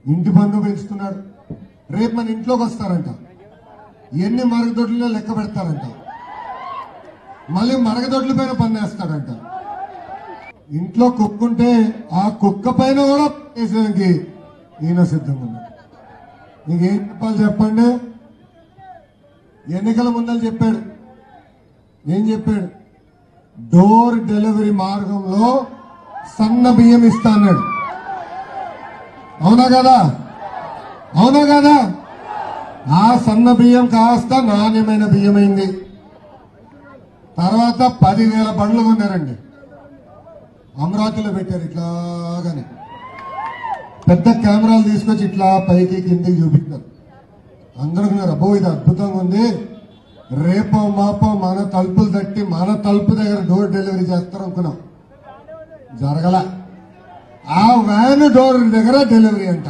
ఇంటి పన్ను పెంచుతున్నాడు రేపు మన ఇంట్లోకి వస్తారంట ఎన్ని మరగదొడ్లలో లెక్క పెడతారంట మళ్ళీ మరగదొడ్ల పైన పన్నేస్తాడంట ఇంట్లో కుక్కుంటే ఆ కుక్క పైన కూడా వేసేదానికి ఈయన సిద్ధంగా ఉన్నాడు నీకేం చెప్పాలి చెప్పండి ఎన్నికల ముందర చెప్పాడు ఏం చెప్పాడు డోర్ డెలివరీ మార్గంలో సన్న బియ్యం ఇస్తా అన్నాడు అవునా కదా అవునా కదా ఆ సన్న బియ్యం కాస్త నాణ్యమైన బియ్యం అయింది తర్వాత పదివేల బండ్లు కొన్నారండి అమరావతిలో పెట్టారు ఇట్లాగని పెద్ద కెమెరాలు తీసుకొచ్చి ఇట్లా పైకి కిందికి చూపించారు అందరూ ఉన్నారు అబ్బో ఇది అద్భుతంగా ఉంది రేపో మాపో మన తలుపులు తట్టి మన తలుపు దగ్గర డోర్ డెలివరీ చేస్తారు అనుకున్నాం జరగల ఆ వ్యాన్ డోర్ దగ్గర డెలివరీ అంట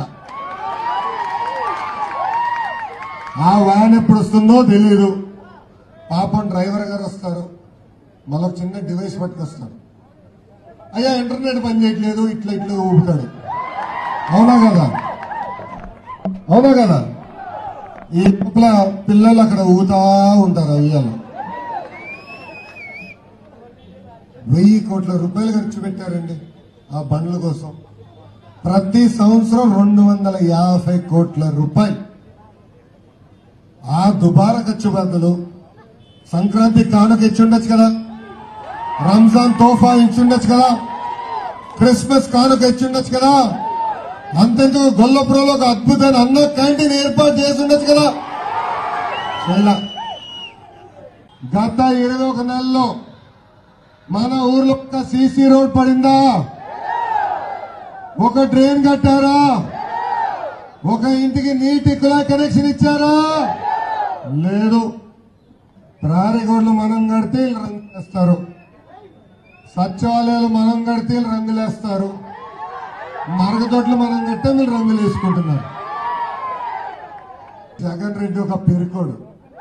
ఆ వ్యాన్ ఎప్పుడు వస్తుందో తెలియదు పాపం డ్రైవర్ గారు వస్తారు మళ్ళీ ఒక చిన్న డివైస్ పట్టుకొస్తారు అయ్యా ఇంటర్నెట్ పని చేయట్లేదు ఇట్లా ఇట్లా ఊపుతాడు అవునా కదా అవునా కదా ఈ లోపల పిల్లలు అక్కడ ఊగుతా ఉంటారు అయ్యాలు వెయ్యి కోట్ల రూపాయలు ఖర్చు పెట్టారండి ఆ బండ్ల కోసం ప్రతి సంవత్సరం రెండు వందల యాభై కోట్ల రూపాయలు ఆ దుబారా ఖర్చు బదులు సంక్రాంతి కానుక ఇచ్చుండొచ్చు కదా రంజాన్ తోఫా ఇచ్చుండొచ్చు కదా క్రిస్మస్ కానుక ఇచ్చుండొచ్చు కదా అంతెందుకు గొల్లపురంలో ఒక అద్భుతమైన అన్న క్యాంటీన్ ఏర్పాటు చేసి ఉండొచ్చు కదా చేయలా గత ఇరవై ఒక నెలలో మన ఊర్లో ఒక సీసీ రోడ్ పడిందా ఒక డ్రైన్ కట్టారా ఒక ఇంటికి నీటి కుళాయి కనెక్షన్ ఇచ్చారా లేదు ప్రారిగోడ్లు మనం కడితే వీళ్ళు రంగు వేస్తారు సచివాలయాలు మనం కడితే వీళ్ళు రంగులేస్తారు మరగదొడ్లు మనం కట్టే మీరు రంగులు వేసుకుంటున్నారు జగన్ రెడ్డి ఒక పెరుకోడు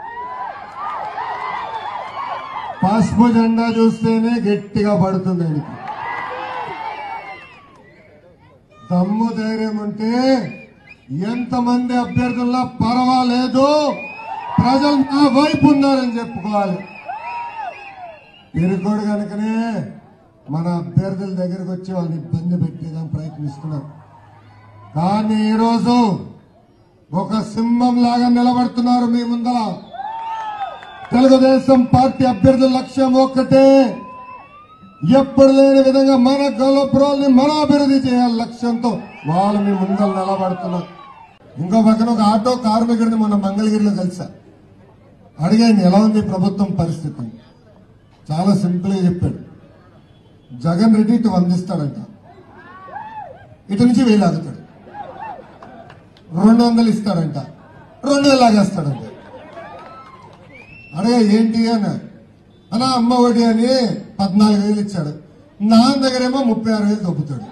పసుపు జెండా చూస్తేనే గట్టిగా పడుతుంది ఆయనకి దమ్ము ధైర్యం ఉంటే ఎంతమంది అభ్యర్థుల్లో పర్వాలేదు ప్రజలు నా వైపు ఉన్నారని చెప్పుకోవాలి పెరుకోడు కనుకనే మన అభ్యర్థుల దగ్గరకు వచ్చి వాళ్ళని ఇబ్బంది పెట్టేదానికి ప్రయత్నిస్తున్నారు కానీ ఈరోజు ఒక సింహం లాగా నిలబడుతున్నారు మీ ముందర తెలుగుదేశం పార్టీ అభ్యర్థుల లక్ష్యం ఒక్కటే ఎప్పుడు లేని విధంగా మన గొల్లపురాల్ని మన అభివృద్ధి చేయాలి లక్ష్యంతో వాళ్ళు మీ ముందర నిలబడుతున్నారు ఇంకో పక్కన ఒక ఆటో కార్మికుడిని మొన్న మంగళగిరిలో కలిసా అడిగాను ఎలా ఉంది ప్రభుత్వం పరిస్థితి చాలా సింపుల్ గా చెప్పాడు జగన్ రెడ్డి ఇటు వందిస్తాడంట ఇటు నుంచి వేలు ఆగుతాడు రెండు వందలు ఇస్తాడంట రెండు వేలు లాగేస్తాడంట అడగా ఏంటి అని అలా అమ్మ ఒడి అని పద్నాలుగు వేలు ఇచ్చాడు నాన్న దగ్గరేమో ముప్పై ఆరు వేలు దొబ్బుతాడు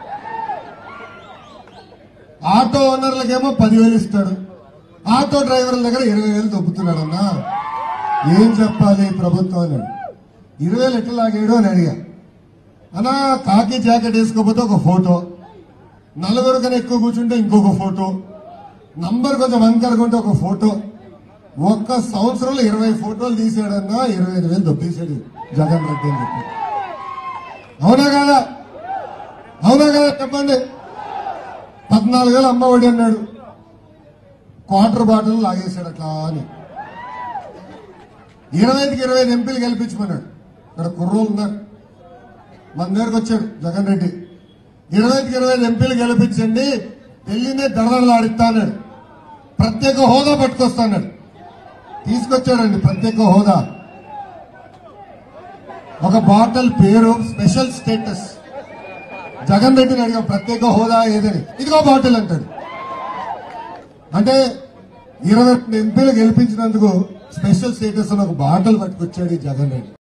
ఆటో ఓనర్లకేమో పదివేలు ఇస్తాడు ఆటో డ్రైవర్ల దగ్గర ఇరవై వేలు దొబ్బుతున్నాడు అన్నా ఏం చెప్పాలి ఈ ప్రభుత్వం అని ఇరవై వేలు ఎట్లా లాగాడు అని అడిగా అన్నా కాకి జాకెట్ వేసుకోకపోతే ఒక ఫోటో నలుగురు కన్నా ఎక్కువ కూర్చుంటే ఇంకొక ఫోటో నంబర్ కొంచెం వంకరగా ఉంటే ఒక ఫోటో ఒక్క సంవత్సరంలో ఇరవై ఫోటోలు తీసాడన్నా ఇరవై ఐదు వేలు దొబ్బేశాడు జగన్ రెడ్డి అని చెప్పి అవునా కదా అవునా కదా చెప్పండి పద్నాలుగు వేలు అమ్మ ఒడి అన్నాడు క్వార్టర్ బాటిల్ లాగేశాడు అట్లా అని ఇరవై ఐదుకి ఇరవై ఐదు ఎంపీలు గెలిపించమన్నాడు ఇక్కడ కుర్రోలు ఉన్నారు మన దగ్గరకు వచ్చాడు జగన్ రెడ్డి ఇరవై ఐదుకి ఇరవై ఐదు ఎంపీలు గెలిపించండి ఢిల్లీనే దడదడలాడిస్తా అన్నాడు ప్రత్యేక హోదా పట్టుకొస్తా అన్నాడు తీసుకొచ్చాడండి ప్రత్యేక హోదా ఒక బాటిల్ పేరు స్పెషల్ స్టేటస్ జగన్ రెడ్డిని అడిగాం ప్రత్యేక హోదా ఏదని ఇదిగో బాటిల్ అంటాడు అంటే ఇరవై ఎంపీలు గెలిపించినందుకు స్పెషల్ స్టేటస్ అని ఒక బాటిల్ పట్టుకొచ్చాడు ఈ జగన్ రెడ్డి